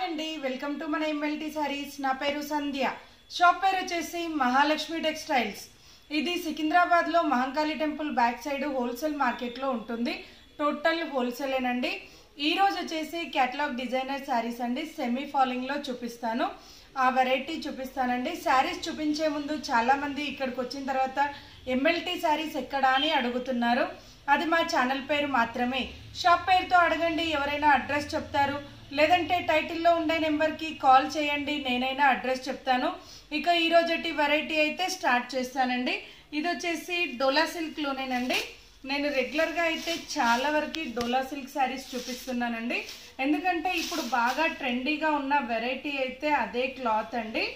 అండి welcome to మన MLT sarees నా పేరు సంధ్య షాప్ పేరు వచ్చేసి మహాలక్ష్మి టెక్స్టైల్స్ ఇది సికింద్రాబాద్ లో Mahankali temple back side wholesale market లో ఉంటుంది టోటల్ హోల్సేలేనండి ఈ రోజు వచ్చేసి కేటలాగ్ డిజైనర్ శారీస్ అండి సెమీ ఫాలింగ్ లో చూపిస్తాను ఆ వెరైటీ చూపిస్తానండి శారీస్ చూపించే ముందు చాలా మంది ఇక్కడికి వచ్చిన తర్వాత ఎంఎల్టీ శారీస్ ఎక్కడా అని అడుగుతున్నారు అది మా ఛానల్ పేరు మాత్రమే షాప్ పేరుతో అడగండి ఎవరైనా అడ్రస్ చెప్తారు లేదంటే టైటిల్లో ఉండే నెంబర్కి కాల్ చేయండి నేనైనా అడ్రస్ చెప్తాను ఇక ఈ రోజటి వెరైటీ అయితే స్టార్ట్ చేస్తానండి ఇది వచ్చేసి డోలా సిల్క్లోనేనండి నేను రెగ్యులర్గా అయితే చాలా వరకు డోలా సిల్క్ శారీస్ చూపిస్తున్నానండి ఎందుకంటే ఇప్పుడు బాగా ట్రెండీగా ఉన్న వెరైటీ అయితే అదే క్లాత్ అండి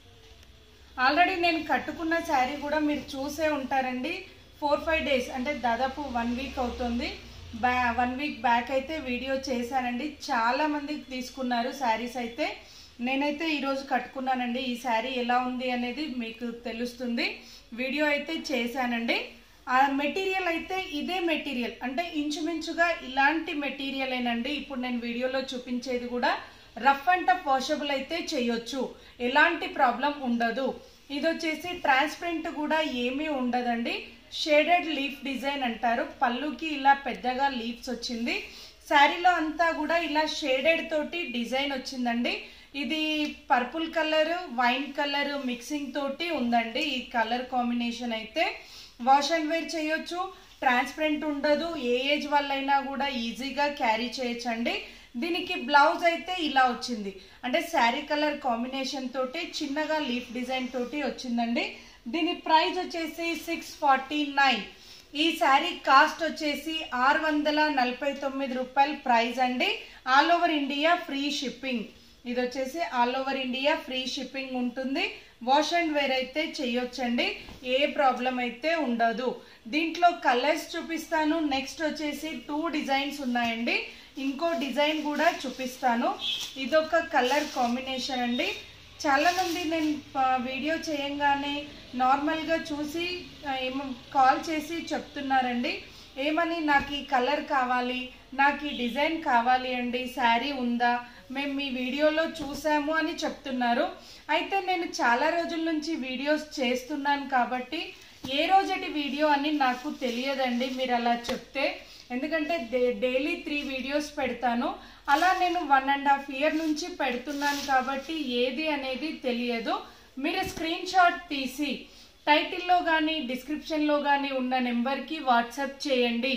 ఆల్రెడీ నేను కట్టుకున్న శారీ కూడా మీరు చూసే ఉంటారండి ఫోర్ ఫైవ్ డేస్ అంటే దాదాపు వన్ వీక్ అవుతుంది బ్యా వన్ వీక్ బ్యాక్ అయితే వీడియో చేశానండి చాలా మంది తీసుకున్నారు శారీస్ అయితే నేనైతే ఈరోజు కట్టుకున్నానండి ఈ శారీ ఎలా ఉంది అనేది మీకు తెలుస్తుంది వీడియో అయితే చేశానండి ఆ మెటీరియల్ అయితే ఇదే మెటీరియల్ అంటే ఇంచుమించుగా ఇలాంటి మెటీరియలేనండి ఇప్పుడు నేను వీడియోలో చూపించేది కూడా రఫ్ అండ్ టఫ్ వాషబుల్ అయితే చేయొచ్చు ఎలాంటి ప్రాబ్లం ఉండదు ఇది వచ్చేసి ట్రాన్స్పరెంట్ కూడా ఏమీ ఉండదండి షేడెడ్ లీఫ్ డిజైన్ అంటారు పళ్ళుకి ఇలా పెద్దగా లీఫ్స్ వచ్చింది శారీలో అంతా కూడా ఇలా షేడెడ్ తోటి డిజైన్ వచ్చిందండి ఇది purple colour wine colour mixing తోటి ఉందండి ఈ కలర్ కాంబినేషన్ అయితే వాష్ అండ్ వేర్ చేయొచ్చు ట్రాన్స్పరెంట్ ఉండదు ఏ ఏజ్ వాళ్ళైనా కూడా ఈజీగా క్యారీ చేయొచ్చండి దీనికి బ్లౌజ్ అయితే ఇలా వచ్చింది అంటే శారీ కలర్ కాంబినేషన్ తోటి చిన్నగా లీఫ్ డిజైన్ తోటి వచ్చిందండి దీని ప్రైస్ వచ్చేసి సిక్స్ ఫార్టీ నైన్ ఈ శారీ కాస్ట్ వచ్చేసి ఆరు వందల నలభై తొమ్మిది రూపాయల ప్రైస్ అండి all over India free shipping ఇది వచ్చేసి all over India free shipping ఉంటుంది వాష్ అండ్ వేర్ అయితే చేయొచ్చండి ఏ ప్రాబ్లం అయితే ఉండదు దీంట్లో కలర్స్ చూపిస్తాను నెక్స్ట్ వచ్చేసి టూ డిజైన్స్ ఉన్నాయండి ఇంకో డిజైన్ కూడా చూపిస్తాను ఇదొక కలర్ కాంబినేషన్ అండి చాలా మంది నేను వీడియో చేయంగానే నార్మల్గా చూసి ఏమో కాల్ చేసి చెప్తున్నారండి ఏమని నాకు ఈ కలర్ కావాలి నాకు ఈ డిజైన్ కావాలి అండి శారీ ఉందా మేము మీ వీడియోలో చూసాము అని చెప్తున్నారు అయితే నేను చాలా రోజుల నుంచి వీడియోస్ చేస్తున్నాను కాబట్టి ఏ రోజటి వీడియో అని నాకు తెలియదండి మీరు అలా చెప్తే ఎందుకంటే డైలీ త్రీ వీడియోస్ పెడతాను అలా నేను వన్ అండ్ హాఫ్ ఇయర్ నుంచి పెడుతున్నాను కాబట్టి ఏది అనేది తెలియదు మీరు స్క్రీన్ షాట్ తీసి టైటిల్లో కానీ డిస్క్రిప్షన్లో కానీ ఉన్న నెంబర్కి వాట్సాప్ చేయండి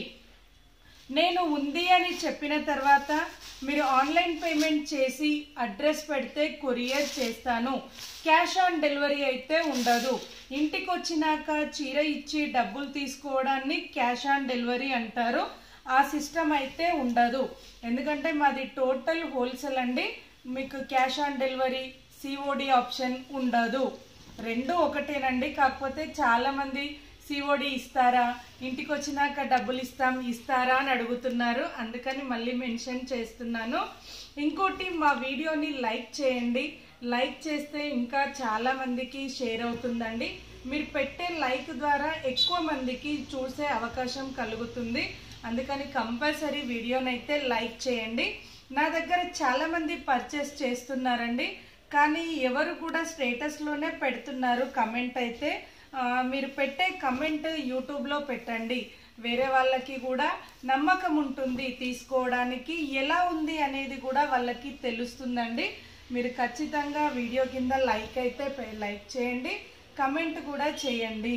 నేను ఉంది అని చెప్పిన తర్వాత మీరు ఆన్లైన్ పేమెంట్ చేసి అడ్రస్ పెడితే కొరియర్ చేస్తాను క్యాష్ ఆన్ డెలివరీ అయితే ఉండదు ఇంటికి వచ్చినాక చీర ఇచ్చి డబ్బులు తీసుకోవడాన్ని క్యాష్ ఆన్ డెలివరీ అంటారు ఆ సిస్టమ్ అయితే ఉండదు ఎందుకంటే మాది టోటల్ హోల్సేల్ అండి మీకు cash on delivery COD option ఉండదు రెండు ఒకటేనండి కాకపోతే చాలామంది సిఓడి ఇస్తారా ఇంటికి వచ్చినాక డబ్బులు ఇస్తాం ఇస్తారా అని అడుగుతున్నారు అందుకని మళ్ళీ మెన్షన్ చేస్తున్నాను ఇంకోటి మా వీడియోని లైక్ చేయండి లైక్ చేస్తే ఇంకా చాలా మందికి షేర్ అవుతుందండి మీరు పెట్టే లైక్ ద్వారా ఎక్కువ మందికి చూసే అవకాశం కలుగుతుంది అందుకని కంపల్సరీ వీడియోనైతే లైక్ చేయండి నా దగ్గర చాలా మంది పర్చేస్ చేస్తున్నారండి కానీ ఎవరు కూడా స్టేటస్లోనే పెడుతున్నారు కమెంట్ అయితే మీరు పెట్టే కమెంట్ యూట్యూబ్లో పెట్టండి వేరే వాళ్ళకి కూడా నమ్మకం ఉంటుంది తీసుకోవడానికి ఎలా ఉంది అనేది కూడా వాళ్ళకి తెలుస్తుందండి మీరు ఖచ్చితంగా వీడియో కింద లైక్ అయితే లైక్ చేయండి కమెంట్ కూడా చేయండి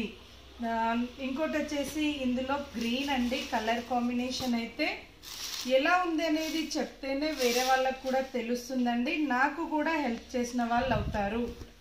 ఇంకోటి వచ్చేసి ఇందులో గ్రీన్ అండి కలర్ కాంబినేషన్ అయితే ఎలా ఉంది అనేది చెప్తేనే వేరే వాళ్ళకు కూడా తెలుస్తుందండి నాకు కూడా హెల్ప్ చేసిన వాళ్ళు అవుతారు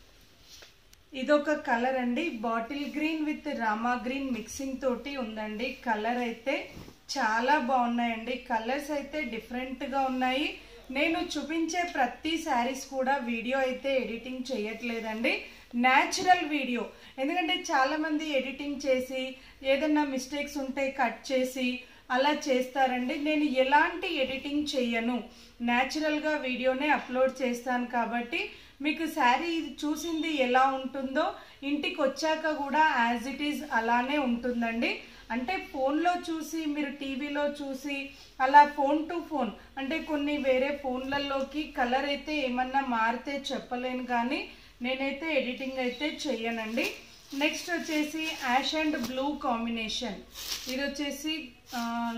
ఇదొక కలర్ అండి bottle green with Rama green mixing తోటి ఉందండి కలర్ అయితే చాలా బాగున్నాయండి కలర్స్ అయితే డిఫరెంట్గా ఉన్నాయి నేను చూపించే ప్రతి శారీస్ కూడా వీడియో అయితే ఎడిటింగ్ చేయట్లేదండి న్యాచురల్ వీడియో ఎందుకంటే చాలామంది ఎడిటింగ్ చేసి ఏదన్నా మిస్టేక్స్ ఉంటే కట్ చేసి అలా చేస్తారండి నేను ఎలాంటి ఎడిటింగ్ చేయను న్యాచురల్గా వీడియోనే అప్లోడ్ చేస్తాను కాబట్టి మీకు శారీ చూసింది ఎలా ఉంటుందో ఇంటికి వచ్చాక కూడా యాజ్ ఇట్ ఈజ్ అలానే ఉంటుందండి అంటే ఫోన్లో చూసి మీరు టీవీలో చూసి అలా ఫోన్ టు ఫోన్ అంటే కొన్ని వేరే ఫోన్లలోకి కలర్ అయితే ఏమన్నా మారితే చెప్పలేను కానీ నేనైతే ఎడిటింగ్ అయితే చెయ్యనండి నెక్స్ట్ వచ్చేసి యాష్ అండ్ బ్లూ కాంబినేషన్ ఇది వచ్చేసి ఆ,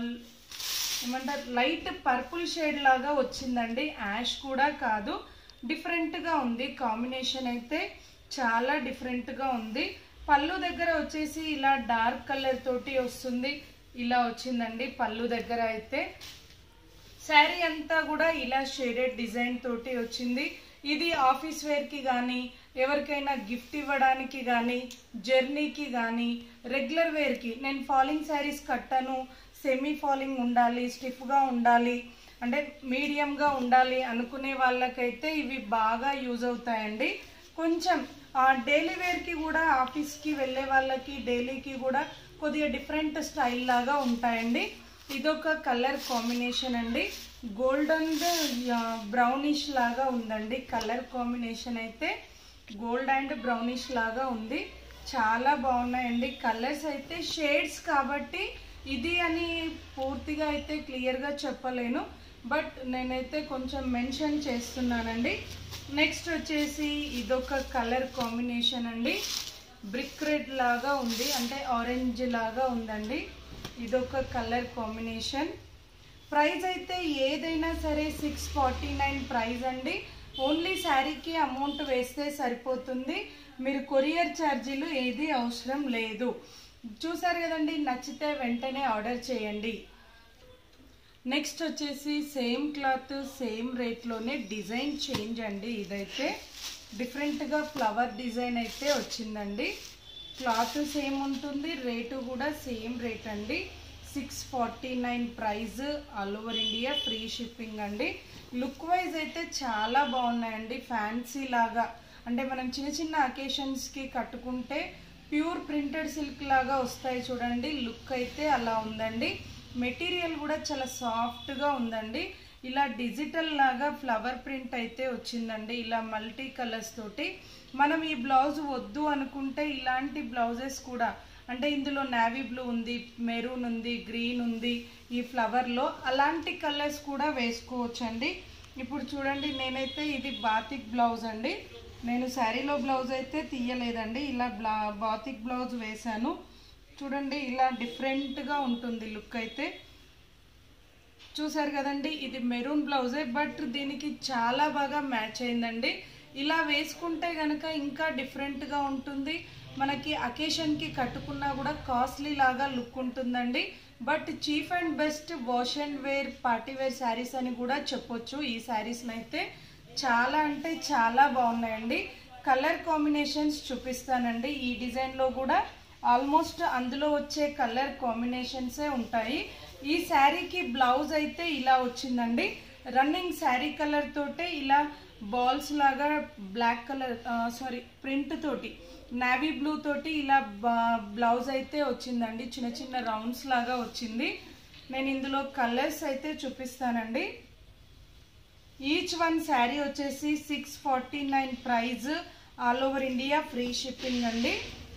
ఏమంటారు లైట్ పర్పుల్ షేడ్ లాగా వచ్చిందండి యాష్ కూడా కాదు డిఫరెంట్గా ఉంది కాంబినేషన్ అయితే చాలా డిఫరెంట్గా ఉంది పళ్ళు దగ్గర వచ్చేసి ఇలా డార్క్ కలర్ తోటి వస్తుంది ఇలా వచ్చిందండి పళ్ళు దగ్గర అయితే శారీ అంతా కూడా ఇలా షేడెడ్ డిజైన్ తోటి వచ్చింది ఇది ఆఫీస్ వేర్కి కానీ ఎవరికైనా గిఫ్ట్ ఇవ్వడానికి కానీ జర్నీకి కానీ రెగ్యులర్ వేర్కి నేను ఫాలింగ్ శారీస్ కట్టను సెమీ ఫాలింగ్ ఉండాలి స్టిఫ్గా ఉండాలి అంటే మీడియంగా ఉండాలి అనుకునే వాళ్ళకైతే ఇవి బాగా యూజ్ అవుతాయండి కొంచెం డైలీ వేర్కి కూడా ఆఫీస్కి వెళ్ళే వాళ్ళకి డైలీకి కూడా కొద్దిగా డిఫరెంట్ స్టైల్ లాగా ఉంటాయండి ఇదొక కలర్ కాంబినేషన్ అండి గోల్డెన్ బ్రౌనిష్ లాగా ఉందండి కలర్ కాంబినేషన్ అయితే గోల్డ్ అండ్ బ్రౌనిష్ లాగా ఉంది చాలా బాగున్నాయండి కలర్స్ అయితే షేడ్స్ కాబట్టి ఇది అని పూర్తిగా అయితే క్లియర్గా చెప్పలేను బట్ నేనైతే కొంచెం మెన్షన్ చేస్తున్నానండి నెక్స్ట్ వచ్చేసి ఇదొక కలర్ కాంబినేషన్ అండి బ్రిక్ రెడ్ లాగా ఉంది అంటే ఆరెంజ్ లాగా ఉందండి ఇదొక కలర్ కాంబినేషన్ ప్రైస్ అయితే ఏదైనా సరే సిక్స్ ఫార్టీ నైన్ ప్రైస్ అండి ఓన్లీ శారీకి అమౌంట్ వేస్తే సరిపోతుంది మీరు కొరియర్ ఛార్జీలు ఏది అవసరం లేదు చూసారు కదండి నచ్చితే వెంటనే ఆర్డర్ చేయండి నెక్స్ట్ వచ్చేసి సేమ్ క్లాత్ సేమ్ రేట్లోనే డిజైన్ చేంజ్ అండి ఇదైతే డిఫరెంట్గా ఫ్లవర్ డిజైన్ అయితే వచ్చిందండి క్లాత్ సేమ్ ఉంటుంది రేటు కూడా సేమ్ రేట్ అండి six forty nine price all over India free shipping అండి లుక్ వైజ్ అయితే చాలా బాగున్నాయండి ఫ్యాన్సీ లాగా అంటే మనం చిన్న చిన్న అకేషన్స్కి కట్టుకుంటే ప్యూర్ ప్రింటెడ్ సిల్క్ లాగా వస్తాయి చూడండి లుక్ అయితే అలా ఉందండి మెటీరియల్ కూడా చాలా సాఫ్ట్గా ఉందండి ఇలా డిజిటల్ లాగా ఫ్లవర్ ప్రింట్ అయితే వచ్చిందండి ఇలా మల్టీ కలర్స్ తోటి మనం ఈ బ్లౌజ్ వద్దు అనుకుంటే ఇలాంటి బ్లౌజెస్ కూడా అంటే ఇందులో నావీ బ్లూ ఉంది మెరూన్ ఉంది గ్రీన్ ఉంది ఈ ఫ్లవర్లో అలాంటి కలర్స్ కూడా వేసుకోవచ్చండి ఇప్పుడు చూడండి నేనైతే ఇది బాతిక్ బ్లౌజ్ అండి నేను శారీలో బ్లౌజ్ అయితే తీయలేదండి ఇలా బ్లా బాతిక్ బ్లౌజ్ వేశాను చూడండి ఇలా డిఫరెంట్గా ఉంటుంది లుక్ అయితే చూసారు కదండి ఇది మెరూన్ బ్లౌజే బట్ దీనికి చాలా బాగా మ్యాచ్ అయిందండి ఇలా వేసుకుంటే కనుక ఇంకా డిఫరెంట్గా ఉంటుంది మనకి అకేషన్కి కట్టుకున్నా కూడా కాస్ట్లీ లాగా లుక్ ఉంటుందండి but cheap and best wash and wear party wear saris అని కూడా చెప్పొచ్చు ఈ శారీస్ని అయితే చాలా అంటే చాలా బాగున్నాయండి కలర్ కాంబినేషన్స్ చూపిస్తానండి ఈ డిజైన్లో కూడా ఆల్మోస్ట్ అందులో వచ్చే కలర్ కాంబినేషన్సే ఉంటాయి ఈ శారీకి బ్లౌజ్ అయితే ఇలా వచ్చిందండి రన్నింగ్ శారీ కలర్ తోటే ఇలా బాల్స్ లాగా బ్లాక్ కలర్ సారీ ప్రింట్ తోటి నావీ బ్లూ తోటి ఇలా బ్లౌజ్ అయితే వచ్చిందండి చిన్న చిన్న రౌండ్స్ లాగా వచ్చింది నేను ఇందులో కలర్స్ అయితే చూపిస్తానండి ఈచ్ వన్ శారీ వచ్చేసి six forty nine price all over India free shipping అండి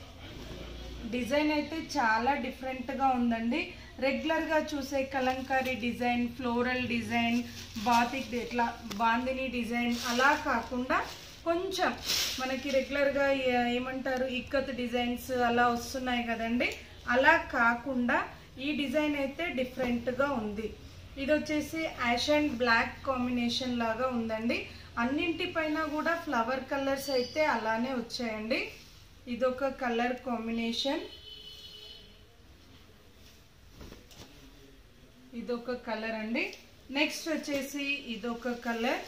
డిజైన్ అయితే చాలా డిఫరెంట్గా ఉందండి రెగ్యులర్గా చూసే Kalamkari design floral design batik ఇట్లా బాందిని డిజైన్ అలా కాకుండా కొంచెం మనకి రెగ్యులర్గా ఏ- ఏమంటారు ఇక్కత్ డిజైన్స్ అలా వస్తున్నాయి కదండి అలా కాకుండా ఈ డిజైన్ అయితే డిఫరెంట్గా ఉంది ఇది వచ్చేసి యాష్ అండ్ బ్లాక్ కాంబినేషన్ లాగా ఉందండి అన్నింటిపైన కూడా ఫ్లవర్ కలర్స్ అయితే అలానే వచ్చాయండి ఇదొక కలర్ కాంబినేషన్ ఇదొక కలర్ అండి నెక్స్ట్ వచ్చేసి ఇదొక కలర్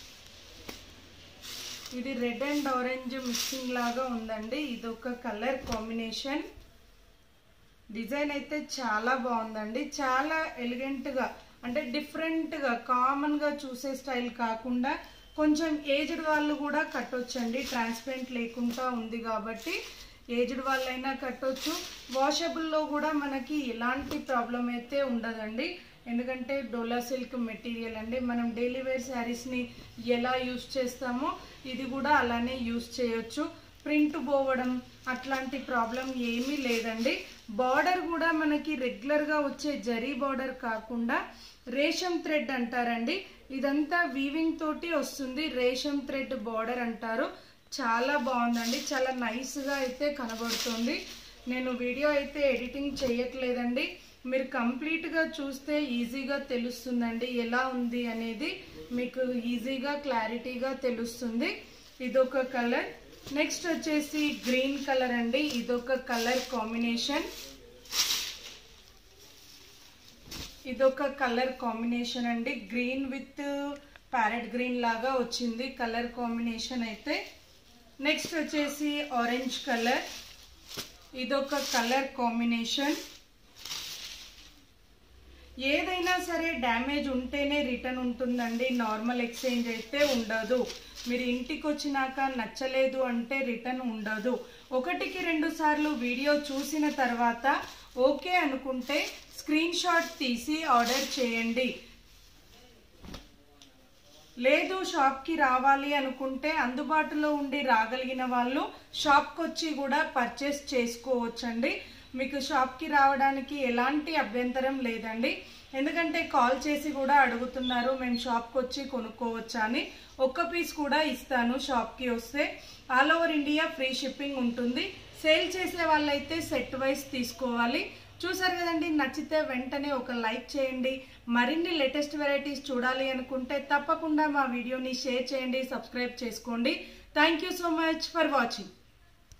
ఇది రెడ్ అండ్ ఆరెంజ్ మిక్సింగ్ లాగా ఉందండి ఇదొక కలర్ కాంబినేషన్ డిజైన్ అయితే చాలా బాగుందండి చాలా ఎలిగెంట్గా అంటే డిఫరెంట్గా కామన్గా చూసే స్టైల్ కాకుండా కొంచెం ఏజ్డ్ వాళ్ళు కూడా కట్టొచ్చండి ట్రాన్స్పరెంట్ లేకుండా ఉంది కాబట్టి ఏజ్డ్ వాళ్ళైనా కట్టొచ్చు వాషబుల్లో కూడా మనకి ఎలాంటి ప్రాబ్లం అయితే ఉండదండి ఎందుకంటే డోలా సిల్క్ మెటీరియల్ అండి మనం డైలీ వేర్ శారీస్ని ఎలా యూస్ చేస్తామో ఇది కూడా అలానే యూస్ చేయొచ్చు ప్రింట్ పోవడం అట్లాంటి ప్రాబ్లం ఏమీ లేదండి బార్డర్ కూడా మనకి రెగ్యులర్గా వచ్చే జరీ బార్డర్ కాకుండా రేషం థ్రెడ్ అంటారండి ఇదంతా వీవింగ్ తోటి వస్తుంది రేషం థ్రెడ్ బార్డర్ అంటారు చాలా బాగుందండి చాలా నైస్గా అయితే కనబడుతుంది నేను వీడియో అయితే ఎడిటింగ్ చేయట్లేదండి మీరు కంప్లీట్గా చూస్తే ఈజీగా తెలుస్తుందండి ఎలా ఉంది అనేది మీకు ఈజీగా క్లారిటీగా తెలుస్తుంది ఇదొక కలర్ నెక్స్ట్ వచ్చేసి గ్రీన్ కలర్ అండి ఇదొక కలర్ కాంబినేషన్ ఇదొక కలర్ కాంబినేషన్ అండి గ్రీన్ విత్ ప్యారెట్ గ్రీన్ లాగా వచ్చింది కలర్ కాంబినేషన్ అయితే నెక్స్ట్ వచ్చేసి ఆరెంజ్ కలర్ ఇదొక కలర్ కాంబినేషన్ ఏదైనా సరే డ్యామేజ్ ఉంటేనే రిటర్న్ ఉంటుందండి నార్మల్ ఎక్స్చేంజ్ అయితే ఉండదు మీరు ఇంటికి వచ్చినాక నచ్చలేదు అంటే రిటర్న్ ఉండదు ఒకటికి రెండు సార్లు వీడియో చూసిన తర్వాత ఓకే అనుకుంటే స్క్రీన్ షాట్ తీసి ఆర్డర్ చేయండి లేదు షాప్కి రావాలి అనుకుంటే అందుబాటులో ఉండి రాగలిగిన వాళ్ళు షాప్కి వచ్చి కూడా పర్చేస్ చేసుకోవచ్చండి మీకు షాప్కి రావడానికి ఎలాంటి అభ్యంతరం లేదండి ఎందుకంటే కాల్ చేసి కూడా అడుగుతున్నారు మేము షాప్కి వచ్చి కొనుక్కోవచ్చా అని ఒక్క పీస్ కూడా ఇస్తాను షాప్కి వస్తే all over India free shipping ఉంటుంది సేల్ చేసే వాళ్ళైతే సెట్ వైస్ తీసుకోవాలి చూసారు కదండి నచ్చితే వెంటనే ఒక లైక్ చేయండి మరిన్ని లేటెస్ట్ వెరైటీస్ చూడాలి అనుకుంటే తప్పకుండా మా వీడియోని షేర్ చేయండి సబ్స్క్రైబ్ చేసుకోండి thank you so much for watching